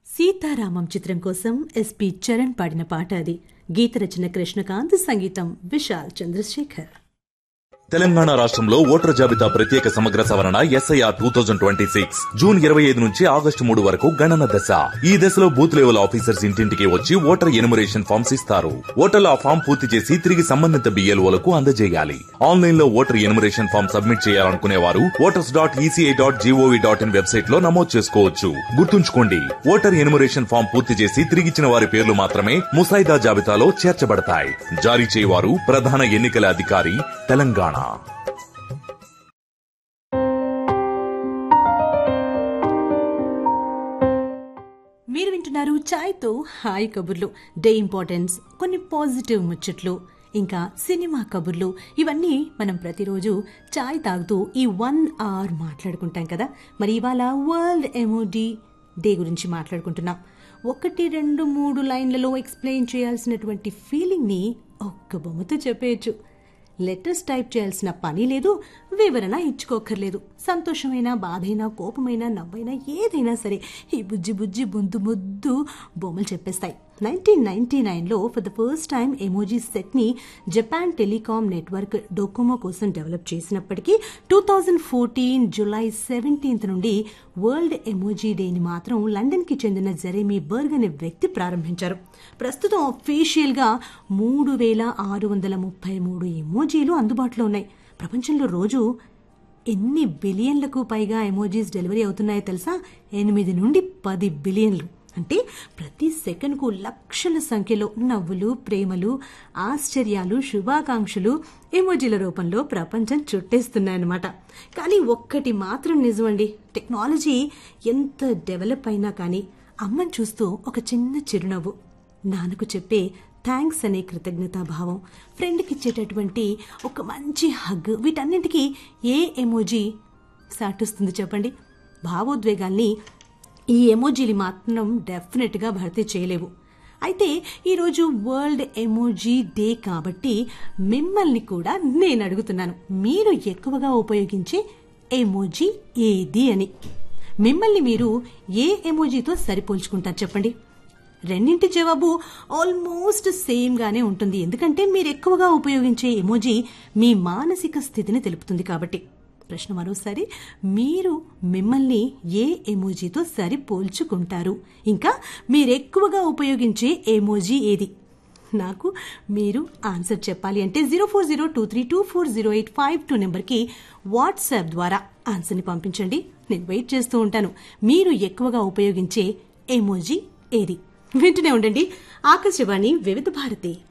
సీతారామం చిత్రం కోసం ఎస్పి చరణ్ పాడిన పాట అది గీత రచన కృష్ణకాంత్ సంగీతం విశాల్ చంద్రశేఖర్ తెలంగాణ రాష్ట్రంలో ఓటర్ జాబితా ప్రత్యేక సమగ్ర సవరణ SIR two thousand twenty six June ఇరవై ఐదు నుంచి ఆగస్టు మూడు వరకు గణన దశ ఈ దశలో బూత్ లెవెల్ ఆఫీసర్స్ ఇంటింటికి వచ్చి ఓటర్ ఎనుమరేషన్ ఫామ్స్ ఇస్తారు ఓటర్లు ఆ ఫామ్ పూర్తి చేసి తిరిగి సంబంధిత బిఎల్ఓలకు అందజేయాలి ఆన్లైన్ లో ఓటర్ ఎనుమరేషన్ ఫామ్ సబ్మిట్ చేయాలనుకునే వారు voters dot ECI dot GOV dot in website లో నమోదు చేసుకోవచ్చు గుర్తుంచుకోండి ఓటర్ ఎనుమరేషన్ ఫామ్ పూర్తి చేసి తిరిగిచ్చిన వారి పేర్లు మాత్రమే ముసాయిదా జాబితాలో చేర్చబడతాయి జారీ చేయవారు ప్రధాన ఎన్నికల అధికారి తెలంగాణ మీరు వింటున్నారు ఛాయ్తో హాయ్ కబుర్లు డే ఇంపార్టెన్స్ కొన్ని పాజిటివ్ ముచ్చట్లు ఇంకా సినిమా కబుర్లు ఇవన్నీ మనం ప్రతిరోజు చాయ్ తాగుతూ ఈ వన్ అవర్ మాట్లాడుకుంటాం కదా మరి ఇవాళ వరల్డ్ ఎమోడి డే గురించి మాట్లాడుకుంటున్నాం ఒకటి రెండు మూడు లైన్లలో ఎక్స్ప్లెయిన్ చేయాల్సినటువంటి ఫీలింగ్ని ఒక్క బొమ్మతో చెప్పేయచ్చు లెటర్స్ టైప్ చేయాల్సిన పని లేదు వివరణ ఇచ్చుకోకర్లేదు సంతోషమైనా బాధైనా కోపమైనా నవ్వైనా ఏదైనా సరే ఈ బుజ్జి బుజ్జి బుందు ముద్దు బొమ్మలు చెప్పేస్తాయి నైన్టీన్ నైన్టీ నైన్లో for the first time emoji సెట్ని జపాన్ టెలికాం నెట్వర్క్ డొకోమో కోసం డెవలప్ చేసినప్పటికీ two thousand fourteen July seventeenth నుండి వరల్డ్ ఎమోజీ డేని మాత్రం లండన్కి చెందిన జెరెమీ బర్గ్ అనే వ్యక్తి ప్రారంభించారు ప్రస్తుతం అఫీషియల్గా మూడు వేల ఆరు వందల ముప్పై మూడు ఎమోజీలు అందుబాటులో ఉన్నాయి ప్రపంచంలో రోజు ఎన్ని బిలియన్లకు పైగా ఎమోజీస్ డెలివరీ అవుతున్నాయో తెలుసా ఎనిమిది నుండి పది బిలియన్లు అంటే ప్రతి సెకండ్కు లక్షల సంఖ్యలో నవ్వులు ప్రేమలు ఆశ్చర్యాలు శుభాకాంక్షలు ఎమోజీల రూపంలో ప్రపంచం చుట్టేస్తున్నాయన్నమాట కానీ ఒక్కటి మాత్రం నిజమండి టెక్నాలజీ ఎంత డెవలప్ అయినా కానీ అమ్మని చూస్తూ ఒక చిన్న చిరునవ్వు నాన్నకు చెప్పే థ్యాంక్స్ అనే కృతజ్ఞతాభావం ఫ్రెండ్కి ఇచ్చేటటువంటి ఒక మంచి హగ్ వీటన్నింటికీ ఏ ఎమోజీ సాటిస్తుంది చెప్పండి భావోద్వేగాల్ని ఈ ఎమోజీలు మాత్రం డెఫినెట్గా భర్తీ చేయలేవు అయితే ఈరోజు వరల్డ్ ఎమోజీ డే కాబట్టి మిమ్మల్ని కూడా నేను అడుగుతున్నాను మీరు ఎక్కువగా ఉపయోగించే ఎమోజీ ఏది అని మిమ్మల్ని మీరు ఏ ఎమోజీతో సరిపోల్చుకుంటారు చెప్పండి రెండింటి జవాబు ఆల్మోస్ట్ సేమ్ గానే ఉంటుంది ఎందుకంటే మీరు ఎక్కువగా ఉపయోగించే ఎమోజీ మీ మానసిక స్థితిని తెలుపుతుంది కాబట్టి ప్రశ్న మరోసారి మీరు మిమ్మల్ని ఏ ఎమోజీతో సరి పోల్చుకుంటారు ఇంకా మీరు ఎక్కువగా ఉపయోగించే ఎమోజీ ఏది నాకు మీరు ఆన్సర్ చెప్పాలి అంటే zero four zero two three two four zero eight five two నెంబర్కి వాట్సాప్ ద్వారా ఆన్సర్ని పంపించండి నేను వెయిట్ చేస్తూ ఉంటాను మీరు ఎక్కువగా ఉపయోగించే ఎమోజీ ఏది వింటూనే ఉండండి ఆకాశవాణి వివిధ భారతి